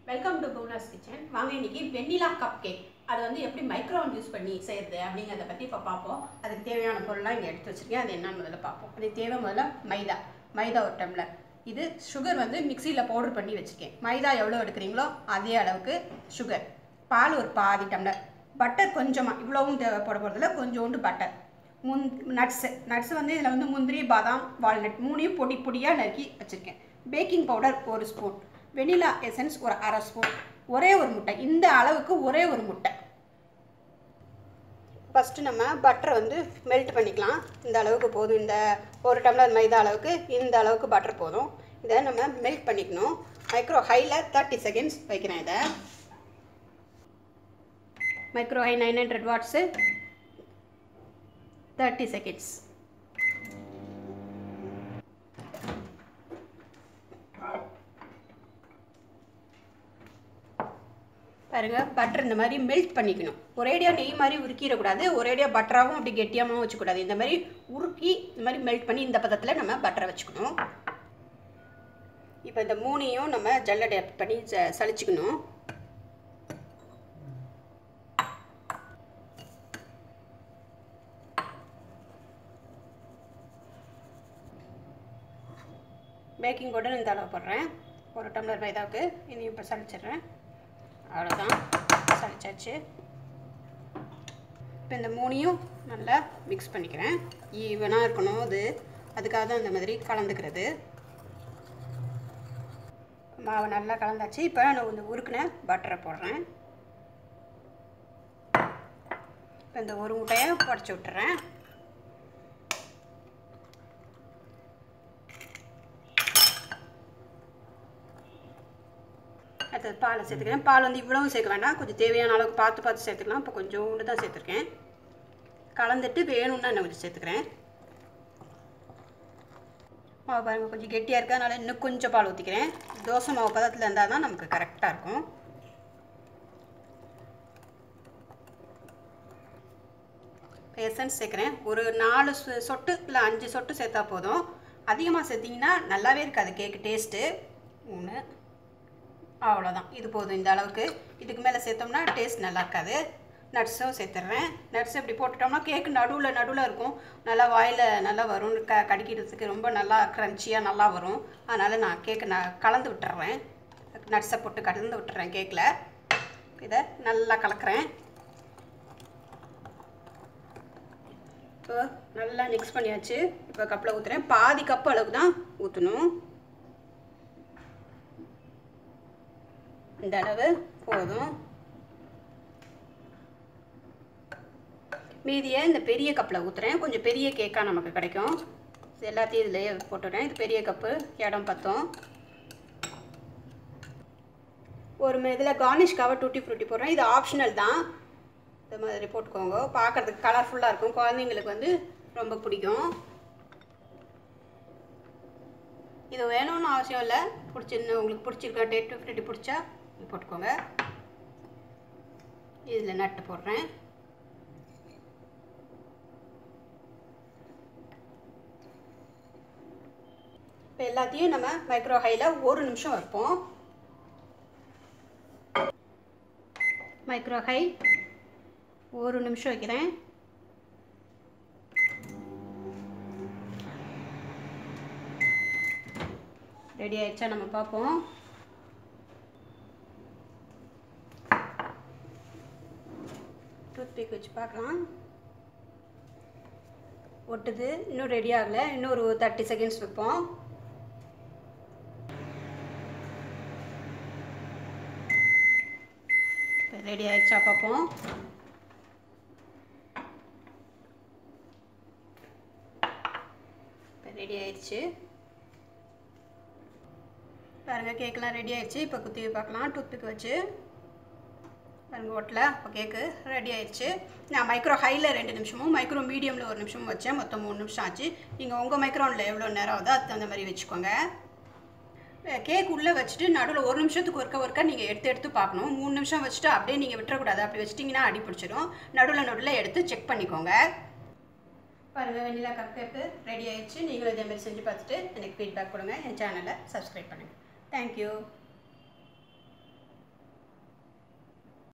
welcome to பூனாஸ் kitchen வாங்க இன்னைக்கு வெண்ணிலா cup cake அது வந்து எப்படி மைக்ரோவன் யூஸ் பண்ணி செய்யறது அப்படிங்கிறத பற்றி இப்போ பார்ப்போம் அதுக்கு தேவையான பொருள்லாம் இங்கே எடுத்து வச்சிருக்கேன் அது என்னன்னு முதல்ல பார்ப்போம் அதுக்கு தேவை முதல்ல மைதா மைதா ஒரு டம்ளர் இது சுகர் வந்து மிக்சியில் பவுடர் பண்ணி வச்சுருக்கேன் மைதா எவ்வளோ எடுக்கிறீங்களோ அதே அளவுக்கு சுகர் பால் ஒரு பாதி டம்ளர் பட்டர் கொஞ்சமாக இவ்வளவும் தேவைப்பட போகிறதுல கொஞ்சோண்டு பட்டர் முன் நட்ஸு நட்ஸ் வந்து இதில் வந்து முந்திரி பாதாம் வால்நட் மூணையும் பொடி பொடியாக நறுக்கி வச்சுருக்கேன் பேக்கிங் பவுடர் ஒரு ஸ்பூன் வெனிலா எசன்ஸ் ஒரு அரை ஸ்பூன் ஒரே ஒரு முட்டை இந்த அளவுக்கு ஒரே ஒரு முட்டை ஃபஸ்ட்டு நம்ம பட்டரை வந்து மெல்ட் பண்ணிக்கலாம் இந்த அளவுக்கு போதும் இந்த ஒரு டம்ளர் மைதா அளவுக்கு இந்த அளவுக்கு பட்டர் போதும் இதை நம்ம மெல்ட் பண்ணிக்கணும் மைக்ரோ ஹையில் தேர்ட்டி செகண்ட்ஸ் வைக்கிறேன் இதை micro high nine hundred watts thirty seconds பாருங்க பட்டர் இந்த மாதிரி மெல்ட் பண்ணிக்கணும் ஒரேடியாக நெய் மாதிரி உருக்கிடக்கூடாது ஒரேடியாக பட்டராகவும் அப்படி கெட்டியாகவும் வச்சுக்கூடாது இந்த மாதிரி உருக்கி இந்த மாதிரி மெல்ட் பண்ணி இந்த பதத்தில் நம்ம பட்டரை வச்சுக்கணும் இப்போ இந்த மூணையும் நம்ம ஜல்லடை பண்ணி ச சளிச்சுக்கணும் பேக்கிங் பவுடர் இந்த அளவு போடுறேன் ஒரு டம்ளர் மைதாவுக்கு இதையும் இப்போ சளிச்சிடுறேன் அவ்வளோதான் சளிச்சாச்சு இப்போ இந்த மூணையும் நல்லா மிக்ஸ் பண்ணிக்கிறேன் ஈவனாக இருக்கணும் அது அதுக்காக தான் இந்த மாதிரி கலந்துக்கிறது மாவை நல்லா கலந்தாச்சு இப்போ நான் இந்த உருக்குன பட்டரை போடுறேன் இப்போ இந்த ஒரு முட்டையை உடச்சி விட்டுறேன் அடுத்தது பாலை சேர்த்துக்கிறேன் பால் வந்து இவ்வளவும் சேர்க்க வேண்டாம் கொஞ்சம் தேவையான அளவுக்கு பார்த்து பார்த்து சேர்த்துக்கலாம் இப்போ கொஞ்சோண்டு தான் சேர்த்துருக்கேன் கலந்துட்டு வேணும்னா நான் கொஞ்சம் சேர்த்துக்கிறேன் மாவு பாருங்கள் கொஞ்சம் கெட்டியாக இருக்குது அதனால் இன்னும் கொஞ்சம் பால் ஊற்றிக்கிறேன் தோசை மாவு பதத்தில் இருந்தால் தான் நமக்கு கரெக்டாக இருக்கும் எசன்ஸ் சேர்க்குறேன் ஒரு நாலு சொட்டு இல்லை அஞ்சு சொட்டு சேர்த்தா போதும் அதிகமாக சேர்த்திங்கன்னா நல்லாவே இருக்காது கேக்கு டேஸ்ட்டு மூணு அவ்வளோதான் இது போதும் இந்த அளவுக்கு இதுக்கு மேலே சேர்த்தோம்னா டேஸ்ட் நல்லா இருக்காது நட்ஸும் சேர்த்துட்றேன் நட்ஸ் இப்படி போட்டுட்டோம்னா கேக்கு நடுவில் நடுவில் இருக்கும் நல்லா வாயில் நல்லா வரும் க கடிக்கிறதுக்கு ரொம்ப நல்லா க்ரன்ச்சியாக நல்லா வரும் அதனால் நான் கேக்கு நான் கலந்து விட்டுறேன் நட்ஸை போட்டு கலந்து விட்டுறேன் கேக்கில் இதை நல்லா கலக்கிறேன் இப்போ நல்லா மிக்ஸ் பண்ணியாச்சு இப்போ கப்பில் ஊற்றுறேன் பாதி கப் அளவுக்கு தான் ஊற்றணும் இந்த அளவு போதும் மீதியை இந்த பெரிய கப்பில் ஊற்றுறேன் கொஞ்சம் பெரிய கேக்காக நமக்கு கிடைக்கும் எல்லாத்தையும் இதிலேயே போட்டுடுறேன் இது பெரிய கப்பு இடம் பத்தோம் ஒரு இதில் கார்னிஷ்காக டூட்டி ஃப்ரூட்டி போடுறேன் இது ஆப்ஷனல் தான் இந்த மாதிரி போட்டுக்கோங்க பார்க்குறதுக்கு கலர்ஃபுல்லாக இருக்கும் குழந்தைங்களுக்கு வந்து ரொம்ப பிடிக்கும் இது வேணும்னு அவசியம் இல்லை பிடிச்சிருந்து உங்களுக்கு பிடிச்சிருக்கா டேட் ஃப்ரெட்டி பிடிச்சா போட்டுக்கோங்க இதில் நட்டு போடுறேன் இப்போ எல்லாத்தையும் நம்ம மைக்ரோ ஹையில் ஒரு நிமிஷம் வைப்போம் மைக்ரோ ஹை ஒரு நிமிஷம் வைக்கிறேன் ரெடி ஆயிடுச்சா நம்ம பார்ப்போம் டூத்பிக் வச்சு பார்க்கலாம் ஒட்டுது இன்னும் ரெடி ஆகலை இன்னும் ஒரு தேர்ட்டி செகண்ட்ஸ் வைப்போம் ரெடி ஆயிடுச்சா பார்ப்போம் இப்போ ரெடி ஆயிடுச்சு பாருங்கள் கேக்கெலாம் ரெடி ஆயிடுச்சு இப்போ குத்தி பார்க்கலாம் டூத்பிக் வச்சு பாருங்க ஓட்டில் இப்போ கேக்கு ரெடி ஆயிடுச்சு நான் மைக்ரோ ஹையில் ரெண்டு நிமிஷமும் மைக்ரோ மீடியமில் ஒரு நிமிஷமும் வச்சேன் மொத்தம் மூணு நிமிஷம் ஆச்சு நீங்கள் உங்கள் மைக்ரோனில் எவ்வளோ நேரம் ஆகுதோ அதுக்கு தகுந்த மாதிரி வச்சுக்கோங்க கேக் உள்ளே வச்சுட்டு நடுவில் ஒரு நிமிஷத்துக்கு ஒருக்க ஒருக்கா நீங்கள் எடுத்து எடுத்து பார்க்கணும் மூணு நிமிஷம் வச்சுட்டு அப்படியே நீங்கள் விட்டுறக்கூடாது அப்படி வச்சிட்டிங்கன்னா அடி பிடிச்சிடும் நடுவில் நடுவில் எடுத்து செக் பண்ணிக்கோங்க பாருங்கள் வெண்ணிலா கப் கேக்கு ரெடி ஆயிடுச்சு நீங்களும் இதே மாதிரி செஞ்சு பார்த்துட்டு எனக்கு ஃபீட்பேக் கொடுங்க என் சேனலை சப்ஸ்கிரைப் பண்ணுங்கள் தேங்க்யூ